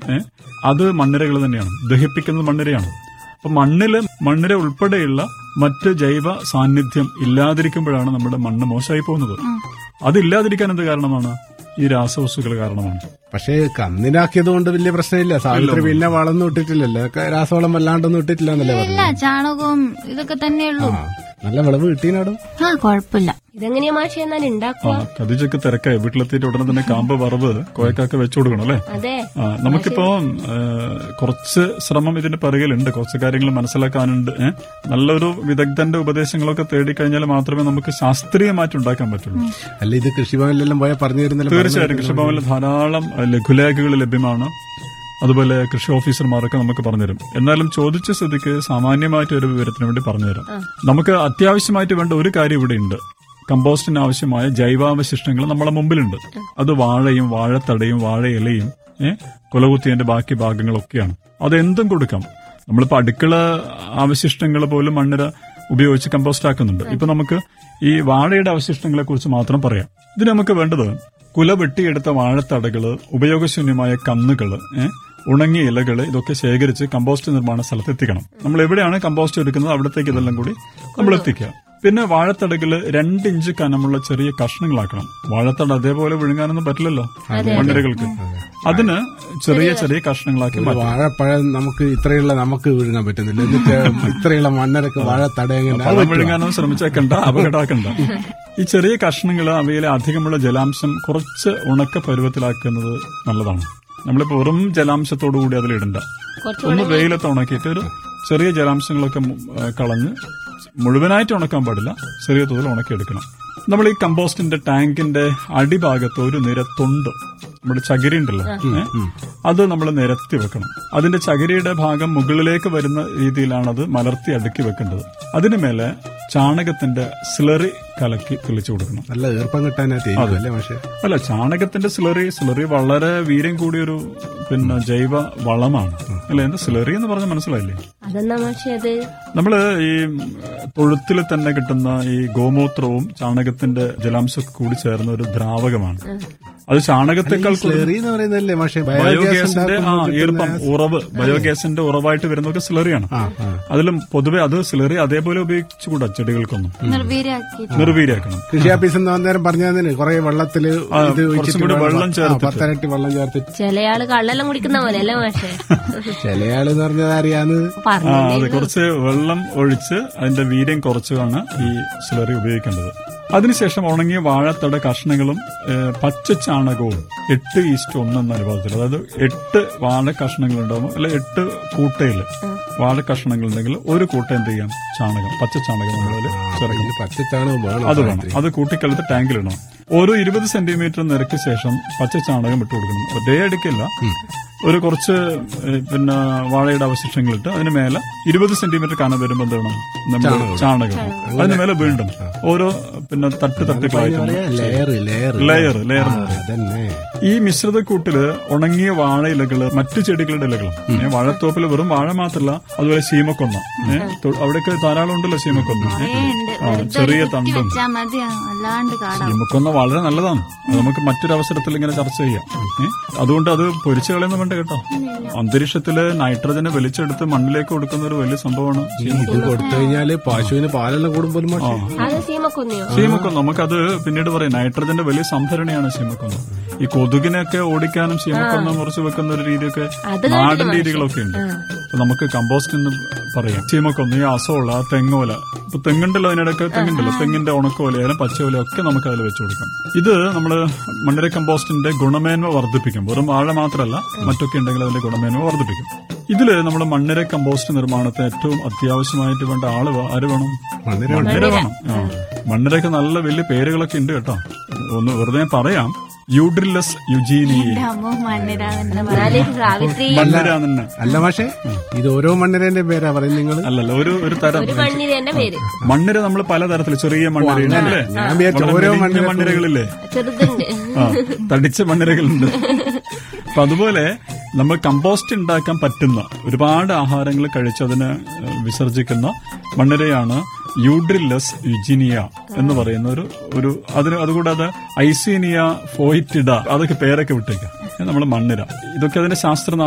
ഏ, അത് മണ്ണിരകൾ തന്നെയാണ് ദഹിപ്പിക്കുന്നത് മണ്ണിരയാണ് അപ്പൊ മണ്ണില് മണ്ണിര ഉൾപ്പെടെയുള്ള മറ്റ് ജൈവ സാന്നിധ്യം ഇല്ലാതിരിക്കുമ്പോഴാണ് നമ്മുടെ മണ്ണ് മോശമായി പോകുന്നത് അതില്ലാതിരിക്കാൻ എന്ത് കാരണമാണ് ഈ രാസവസ്തുക്കൾ കാരണമാണ് പക്ഷേ കന്നിനാക്കിയത് കൊണ്ട് വലിയ പ്രശ്നമില്ല സാവിത്രി പിന്നെ വളമൊന്നും ഇട്ടിട്ടില്ലല്ലോ ഒക്കെ രാസവളം വല്ലാണ്ടൊന്നും ഇട്ടിട്ടില്ല എന്നല്ലേ പറഞ്ഞു ഇല്ല ചാണകവും ഇതൊക്കെ തന്നെയുള്ളൂ ആ നല്ല വിളവ് കിട്ടീനാടും ആ കുഴപ്പമില്ല ഇതെങ്ങനെയാ മാഷെ എന്നാൽ ആ ഉണ്ടാക്കുക കതിജൊക്കെ തിരക്കായി വീട്ടിലെത്തിയിട്ട് ഉടനെ തന്നെ കാമ്പ് വറവ് കോയക്കൊക്കെ വെച്ചു കൊടുക്കണം അല്ലേ അതെ ആ, നമുക്കിപ്പോ ഏ, കുറച്ച് ശ്രമം ഇതിന്റെ പിറകിലുണ്ട് കുറച്ച് കാര്യങ്ങൾ മനസ്സിലാക്കാനുണ്ട് ഏ? നല്ലൊരു വിദഗ്ധന്റെ ഉപദേശങ്ങളൊക്കെ തേടിക്കഴിഞ്ഞാൽ മാത്രമേ നമുക്ക് ശാസ്ത്രീയമായിട്ട് ഉണ്ടാക്കാൻ പറ്റുള്ളൂ അല്ല ഇത് കൃഷിഭവനിലെല്ലാം പോയാൽ പറഞ്ഞു തരുന്നില്ല തീർച്ചയായിട്ടും കൃഷിഭവനിൽ ധാരാളം ഏ, ലഘുലേഖകൾ ലഭ്യമാണ് അതുപോലെ കൃഷി ഓഫീസർമാരൊക്കെ നമുക്ക് പറഞ്ഞുതരും എന്നാലും ചോദിച്ച സ്ഥിതിക്ക് സാമാന്യമായിട്ട് ഒരു വിവരത്തിന് വേണ്ടി പറഞ്ഞുതരാം നമുക്ക് അത്യാവശ്യമായിട്ട് വേണ്ട ഒരു കാര്യം ഇവിടെ ഉണ്ട് കമ്പോസ്റ്റിന് ആവശ്യമായ ജൈവാവശിഷ്ടങ്ങൾ നമ്മളെ മുമ്പിലുണ്ട് അത് വാഴയും വാഴത്തടയും വാഴയിലയും ഏഹ് കുലകുത്തിയതിന്റെ ബാക്കി ഭാഗങ്ങളൊക്കെയാണ് അത് എന്തും കൊടുക്കാം നമ്മളിപ്പോ അടുക്കള അവശിഷ്ടങ്ങൾ പോലും മണ്ണിര ഉപയോഗിച്ച് കമ്പോസ്റ്റ് ആക്കുന്നുണ്ട് ഇപ്പൊ നമുക്ക് ഈ വാഴയുടെ അവശിഷ്ടങ്ങളെ കുറിച്ച് മാത്രം പറയാം ഇതിന് നമുക്ക് വേണ്ടത് കുല വെട്ടിയെടുത്ത വാഴത്തടകള് ഉപയോഗശൂന്യമായ കന്നുകള് ഏഹ് ഉണങ്ങിയ ഇലകള് ഇതൊക്കെ ശേഖരിച്ച് കമ്പോസ്റ്റ് നിർമ്മാണ സ്ഥലത്ത് എത്തിക്കണം നമ്മൾ എവിടെയാണ് കമ്പോസ്റ്റ് എടുക്കുന്നത് അവിടത്തേക്ക് ഇതെല്ലാം കൂടി നമ്മൾ എത്തിക്കുക പിന്നെ വാഴത്തടകള് രണ്ട് ഇഞ്ച് കനമുള്ള ചെറിയ കഷ്ണങ്ങളാക്കണം വാഴത്തട അതേപോലെ വിഴുങ്ങാനൊന്നും പറ്റില്ലല്ലോ മണ്ണിരകൾക്ക് അതിന് ചെറിയ ചെറിയ കഷ്ണങ്ങളാക്കി മാറ്റണം വാഴപ്പഴം നമുക്ക് ഇത്രയുള്ള നമുക്ക് വിഴുങ്ങാൻ പറ്റുന്നില്ല എന്നിട്ട് ഇത്രയുള്ള മണ്ണരക്ക് വാഴ തടയെങ്ങനെ പഴം വിഴുങ്ങാനൊന്നും ശ്രമിച്ചേക്കണ്ട അപകടമാക്കണ്ട ഈ ചെറിയ കഷ്ണങ്ങൾ അവയിലെ അധികമുള്ള ജലാംശം കുറച്ച് ഉണക്ക പരുവത്തിലാക്കുന്നത് നല്ലതാണ് നമ്മളിപ്പോ വെറും ജലാംശത്തോടു കൂടി അതിലിടണ്ട ഒന്ന് വെയിലത്ത് ഉണക്കിയിട്ട് ഒരു ചെറിയ ജലാംശങ്ങളൊക്കെ മു- ആ, കളഞ്ഞ് മുഴുവനായിട്ട് ഉണക്കാൻ പാടില്ല ചെറിയ തോതിൽ ഉണക്കിയെടുക്കണം നമ്മൾ ഈ കമ്പോസ്റ്റിന്റെ ടാങ്കിന്റെ അടിഭാഗത്ത് ഒരു നിര തൊണ്ട് നമ്മുടെ ചകിരി ഉണ്ടല്ലോ ഏ? അത് നമ്മൾ നിരത്തി വെക്കണം അതിന്റെ ചകിരിയുടെ ഭാഗം മുകളിലേക്ക് വരുന്ന രീതിയിലാണ് അത് മലർത്തി അടുക്കി വെക്കേണ്ടത് അതിനു മേലെ ചാണകത്തിന്റെ സ്ലറി കലക്കി തെളിച്ചു കൊടുക്കണം നല്ല ഈർപ്പം കിട്ടാനായിട്ട് ഇരിക്കും അല്ലേ പക്ഷേ അല്ല ചാണകത്തിന്റെ സ്ലറി സ്ലറി വളരെ വീര്യം കൂടിയൊരു പിന്നെ ജൈവ വളമാണ് അല്ലെ എന്താ സ്ലറി എന്ന് പറഞ്ഞാൽ മനസ്സിലായില്ലേ അതെന്നാ മാഷെ അത് നമ്മള് ഈ തൊഴുത്തിൽ തന്നെ കിട്ടുന്ന ഈ ഗോമൂത്രവും ചാണകത്തിന്റെ ജലാംശമൊക്കെ കൂടി ചേർന്ന ഒരു ദ്രാവകമാണ് അത് ചാണകത്തെക്കാൾ കൂടുതൽ സ്ലെറി എന്ന് പറയുന്നതല്ലേ പക്ഷേ ബയോഗ്യാസിന്റെ ആ ഈർപ്പം ഉറവ് ബയോഗ്യാസിന്റെ ഉറവായിട്ട് വരുന്നതൊക്കെ സ്ലറിയാണ് അതിലും പൊതുവെ അത് സ്ലറി അതേപോലെ ഉപയോഗിച്ചുകൂടാ ചെടികൾക്കൊന്നും നിർവീര്യാക്കി നിർവീര്യാക്കണം കൃഷി ഓഫീസിൽ നിന്ന് അന്നേരം പറഞ്ഞു തന്നെ കുറെ വെള്ളത്തില് ഇത് കുറച്ചും കൂടി വെള്ളം ചേർത്തിട്ട്. പത്തരട്ടി വെള്ളം ചേർത്തിട്ട് ചില ആള് കള്ളെല്ലാം കുടിക്കുന്ന പോലെ അല്ലേ മാഷെ ചില ആള് എന്ന് പറഞ്ഞത് അറിയാന്ന് ആ പറഞ്ഞു അതെ കുറച്ച് വെള്ളം ഒഴിച്ച് അതിന്റെ വീര്യം കുറച്ചാണ് ഈ സ്ലറി ഉപയോഗിക്കേണ്ടത് അതിനുശേഷം ഉണങ്ങിയ വാഴത്തട കഷ്ണങ്ങളും ഏഹ്, പച്ച ചാണകവും എട്ട് ഈസ്റ്റ് ഒന്ന് എന്ന അനുപാതത്തിൽ അതായത് എട്ട് വാഴ കഷ്ണങ്ങൾ ഉണ്ടാവും അല്ല എട്ട് കൂട്ടയില് വാഴ കഷ്ണങ്ങൾ ഉണ്ടെങ്കിൽ ഒരു കൂട്ട എന്ത് ചെയ്യാം ചാണകം പച്ച ചാണകം നമ്മളതിൽ ചേർക്കണം ഇതില് പച്ചച്ചാണകം വേണം അത് വേണം അത് കൂട്ടിക്കലത്ത് ടാങ്കിലിടണം ഓരോ ഇരുപത് സെന്റിമീറ്റർ നിരക്ക് ശേഷം പച്ച ചാണകം ഇട്ട് കൊടുക്കണം ഒരേ അടുക്കില്ല ഒരു കുറച്ച് ഏഹ്, പിന്നെ വാഴയുടെ അവശിഷ്ടങ്ങളിട്ട് അതിന് മേലെ ഇരുപത് സെന്റിമീറ്റർ കാണാൻ വരുമ്പോൾ എന്ത് വേണം നമ്മൾ ചാണകം അതിന് മേലെ വീണ്ടും ഓരോ പിന്നെ തട്ട് തട്ടുകളായിട്ട് ലെയർ ലെയർ ലെയർ ലെയർ അതന്നെ ഈ മിശ്രിതക്കൂട്ടില് ഉണങ്ങിയ വാഴയിലകള് മറ്റു ചെടികളുടെ ഇലകളും ഏ, വാഴത്തോപ്പിൽ വെറും വാഴ മാത്രമല്ല അതുപോലെ ശീമക്കൊന്ന ഏ, തൊ- അവിടെയൊക്കെ ധാരാളം ഉണ്ടല്ലോ ശീമക്കൊന്ന ഏ. ഉണ്ട് ആ, ചെറിയ തണ്ടും വെച്ചാ മതി അല്ലാണ്ട് കാണാം ശീമക്കൊന്ന വളരെ നല്ലതാണ് അത് നമുക്ക് മറ്റൊരു അവസരത്തിൽ ഇങ്ങനെ ചർച്ച ചെയ്യാം ഏ? അതുകൊണ്ട് അത് പൊരിച്ചു കളയുന്ന വേണ്ട കേട്ടോ അന്തരീക്ഷത്തില് നൈട്രജനെ വലിച്ചെടുത്ത് മണ്ണിലേക്ക് കൊടുക്കുന്ന ഒരു വലിയ സംഭവമാണ് ഇത് കൊടുത്തു കഴിഞ്ഞാല് പശുവിന് പാലെല്ലാം കൂടുമ്പോലും പക്ഷേ അത് സീമക്കൊന്നയോ ശീമക്കൊന്ന നമുക്കത് പിന്നീട് പറയാം നൈട്രജന്റെ വലിയ സംഭരണിയാണ് ശീമക്കൊന്ന ഈ കൊതുകിനൊക്കെ ഓടിക്കാനും ശീമക്കൊന്ന മുറിച്ച് വെക്കുന്ന ഒരു രീതിയൊക്കെ അത് നാടൻ രീതികളൊക്കെ ഉണ്ട് അപ്പൊ നമുക്ക് കമ്പോസ്റ്റ് എന്ന് പറയാം ചീമക്കൊന്ന ഈ അസോള തെങ്ങോല ഇപ്പൊ തെങ്ങുണ്ടല്ലോ അതിനിടയ്ക്ക് തെങ്ങുണ്ടല്ലോ തെങ്ങിന്റെ ഉണക്കോലയാലും പച്ചോല ഒക്കെ നമുക്ക് അതിൽ വെച്ച് കൊടുക്കാം ഇത് നമ്മള് മണ്ണിര കമ്പോസ്റ്റിന്റെ ഗുണമേന്മ വർദ്ധിപ്പിക്കും വെറും വാഴ മാത്രമല്ല മറ്റൊക്കെ ഉണ്ടെങ്കിൽ അതിന്റെ ഗുണമേന്മ വർദ്ധിപ്പിക്കും ഇതില് നമ്മുടെ മണ്ണിര കമ്പോസ്റ്റ് നിർമ്മാണത്തിന് ഏറ്റവും അത്യാവശ്യമായിട്ട് വേണ്ട ആള് വേ- ആര് വേണം മണ്ണിര മണ്ണിര വേണം ആ. മണ്ണിരക്ക് നല്ല വലിയ പേരുകളൊക്കെ ഉണ്ട് കേട്ടോ ഒന്ന് വെറുതെ പറയാം യൂഡ്രില്ലസ് യുജീനി അമ്മ മണ്ണിരാവെന്ന് എന്നാല് സാവിത്രി മണ്ണിര തന്നെ അല്ല പക്ഷേ ഇത് ഓരോ മണ്ണിരന്റെ പേരാ പറയുന്നത് നിങ്ങൾ അല്ലല്ല ഒരു ഒരു തരം ഒരു മണ്ണിര എന്റെ പേര് മണ്ണിര നമ്മൾ പലതരത്തിൽ ചെറിയ മണ്ണിര അല്ലേ ഞാൻ വിചാരിച്ചു വളരെ ഓരോ മെലിഞ്ഞ മണ്ണിര മണ്ണിരകളില്ലേ ചെറുതുണ്ട് ആ തടിച്ച മണ്ണിരകളുണ്ട് അപ്പൊ അതുപോലെ നമ്മൾ കമ്പോസ്റ്റ് ഉണ്ടാക്കാൻ പറ്റുന്ന ഒരുപാട് ആഹാരങ്ങൾ കഴിച്ച് അതിനെ ഏഹ്, വിസർജിക്കുന്ന മണ്ണിരയാണ് യൂഡ്രില്ലസ് യുജിനിയ എന്ന് പറയുന്ന ഒരു ഒരു അതിന് അതുകൂടാതെ ഐസീനിയ ഫോയിറ്റിഡ അതൊക്കെ പേരൊക്കെ വിട്ടേക്കാം നമ്മൾ മണ്ണിര ഇതൊക്കെ അതിന്റെ ശാസ്ത്ര